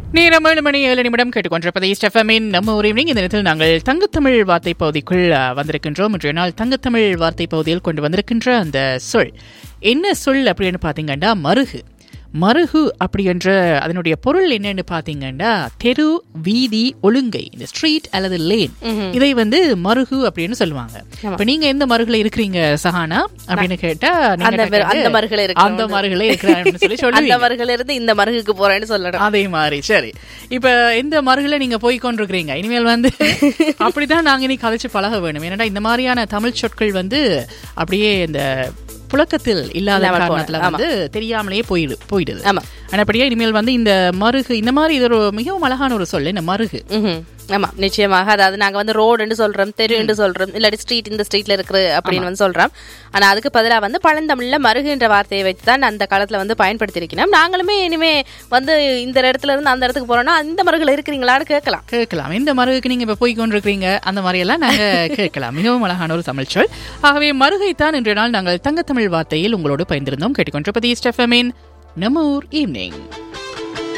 நேரம் ஏழு மணி ஏழு நிமிடம் கேட்டுக்கொண்டிருப்பதை ஸ்டெஃபமின் நம்ம ஒரு ஈவினிங் இந்த நேரத்தில் நாங்கள் தங்கத்தமிழ் வார்த்தை பகுதிக்குள் அ, வந்திருக்கின்றோம் இன்றைய நாள் தங்கத்தமிழ் வார்த்தை பகுதியில் கொண்டு வந்திருக்கின்ற அந்த சொல் என்ன சொல் அப்படின்னு பார்த்தீங்கன்னா மருகு மருகு அப்படி என்ற அதனுடைய பொருள் என்னன்னு பார்த்தீங்கன்னா தெரு வீதி ஒழுங்கை இந்த ஸ்ட்ரீட் அல்லது லேன் இதை வந்து மருகு அப்படின்னு சொல்லுவாங்க இப்ப நீங்க எந்த மருகுல இருக்கிறீங்க சஹானா அப்படின்னு கேட்டா நீங்க அந்த டக்குனு அந்த மருகுல இருக்கிறவங்க. அந்த மருகுல இருக்கிறாங்கன்னு சொல்லி அந்த சொல்லுவீங்க மருகுல இருந்து இந்த மருகுக்கு போறேன்னு சொல்லணும் அதே மாதிரி சரி இப்ப இந்த மருகுல நீங்க போய் கொண்டிருக்கிறீங்க இனிமேல் வந்து அப்படிதான் நாங்க இனி கதைச்சு பழக வேணும் ஏன்னா இந்த மாதிரியான தமிழ் சொற்கள் வந்து அப்படியே இந்த புழக்கத்தில் இல்லாத இல்லாமல் போன- காரணத்துல வந்து தெரியாமலேயே போயிடு போயிடுது ஆமா. ஆனப்படியா இனிமேல் வந்து இந்த மருகு இந்த மாதிரி இது ஒரு மிகவும் அழகான ஒரு சொல் இந்த மருகு ம்ஹும். ஆமா நிச்சயமாக அதாவது நாங்க வந்து ரோடுன்னு சொல்றோம் தெருன்னு சொல்றோம் இல்லாட்டி ஸ்ட்ரீட் இந்த ஸ்ட்ரீட்ல இருக்கு அப்படின்னு வந்து சொல்றோம் ஆனா அதுக்கு பதிலா வந்து பழந்தமிழ்ல மருகுன்ற வார்த்தையை வச்சு தான் அந்த காலத்துல வந்து பயன்படுத்தி இருக்கிறோம் நாங்களுமே இனிமே வந்து இந்த இடத்துல இருந்து அந்த இடத்துக்கு போறோம்னா இந்த மருகுல இருக்கிறீங்களான்னு கேட்கலாம் கேட்கலாம் இந்த மருகுக்கு நீங்க இப்ப போய் கொண்டிருக்கிறீங்க அந்த மாதிரி எல்லாம் நாங்க கேட்கலாம் மிகவும் அழகான ஒரு தமிழ் சொல் ஆகவே மருகைத்தான் இன்றைய நாள் நாங்கள் தங்கத்தமிழ் வார்த்தையில் உங்களோடு பயந்திருந்தோம் கேட்டுக்கொண்டிருப்பது ஸ்டெஃபமின் நம்ம ஊர் ஈவினிங்